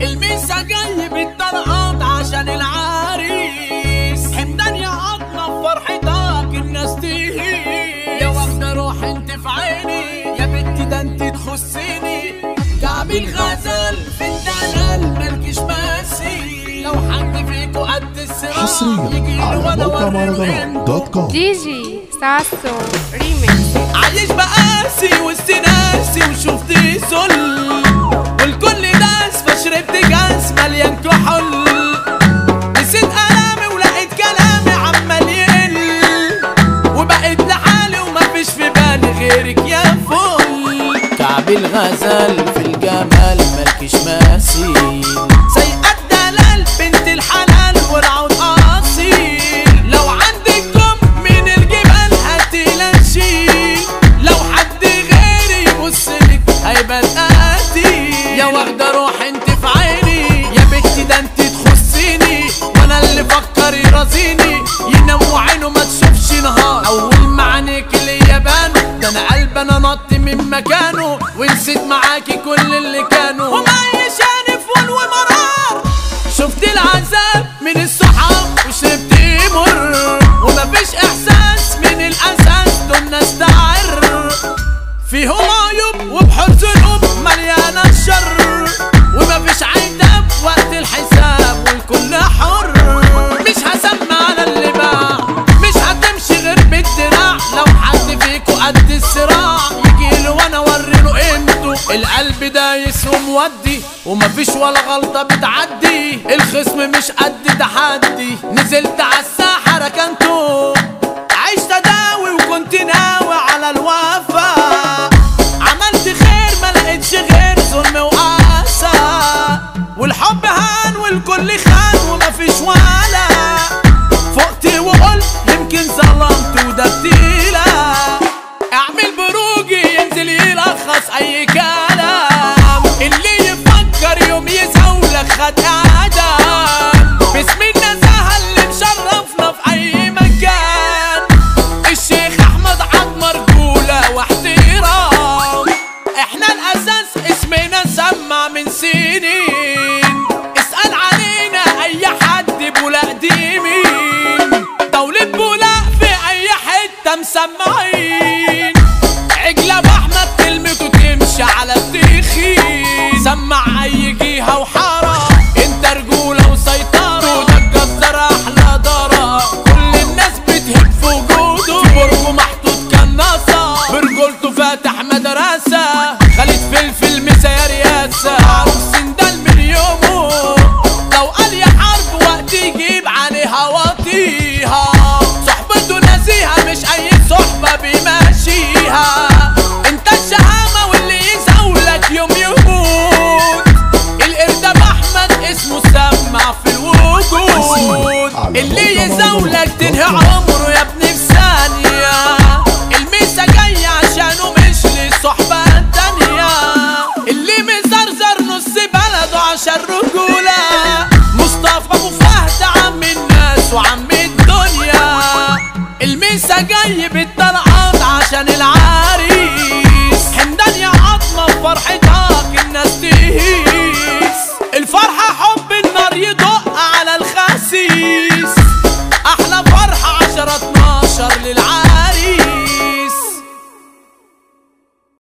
الميسا جاي بالطلقات عشان العريس حمدان يا عظمة فرحتك الناس تهيس يا واخدة روح انت في عيني يا بنتي ده انت تخصني كعب الغزل في الدلال مالكش ماسي لو حد فيكو قد الصراع حصريا يجي على وانا موقع اوريله مهرجانات انتو. دوت كوم جي جي ساسو ريميكس عايش بقاسي وسط ناسي وشفت ذل والكل ناس فشربت كاس مليان كحول نسيت كلامي ولقيت كلامي عمال يقل وبقيت لحالي ومفيش في بالي غيرك يا فل كعب الغزال في الجمال مالكش ماسي سيئة الدلال بنت الحلال والعود اصيل لو عندك كم من الجبال هاتيلا نشيل لو حد غيري يبص لك هيبقى قاتل يا واخدة روح انت في عيني يا بنتي ده انت تخصيني وانا اللي فكر يرازيني ينام وعينه ما تشوفش نهار اول ما عينيك اليابان ده انا قلب انا نط من مكانه ونسيت معاكي كل اللي كانوا ومعيشاني فول ومرار شفت العذاب من الصحاب وشربت مر ومفيش احساس من الاساس دول ناس تعر فيهم عيوب وبحر ذنوب مليانة الشر ومفيش عتاب وقت الحساب والكل حر مش هسمع على اللي باع مش هتمشي غير بالدراع لو حد فيكو قد الصراع يجيله وانا اوريله قيمته القلب دايس ومودي ومفيش ولا غلطة بتعدي الخصم مش قد تحدي نزلت عالساحة ركنته عشت اداوي وكنت ناوي على الوفا عملت خير ما لقيتش غير ظلم وقاسى والحب هان والكل خان ومفيش ولا فقت وقلت يمكن ظلمت وده بتيلة اعمل بروجي ينزل يلخص اي كلام اللي يفكر يوم يزولك خد اعدام باسم النزاهة اللي مشرفنا في اي مكان الشيخ احمد عمر رجولة واحترام احنا الاساس اسمنا سمع من سنين اسأل علينا اي حد بولا قديمين دولة بولا في اي حتة مسمعين عجلة بأحمد كلمته تمشي على التخين سمع اي جهة وحارة انت رجولة وسيطرة وده الجزار احلى دارة كل الناس بتهب في وجوده في برجه محطوط كناصة برجولته فاتح مدرسة خالد فلفل مسا رياسة عروس سندال من يومه لو قال يا حرب وقت يجيب عليها واطيها صحبته نزيهة مش اي صحبة بيمشيها انت الشهامة واللي يزولك يوم يموت القردة احمد اسمه سمع في الوجود على اللي موقع يزولك مهرجانات تنهي دوت كوم. عمره يا ابني في ثانية الميسا جاي عشانه مش للصحبة التانية اللي مزرزر نص بلده عشان رجولة مصطفى ابو فهد عم الناس وعم الدنيا الميسا جاي بالطلقات عشان العريس حمدان يا عظمة فرحتك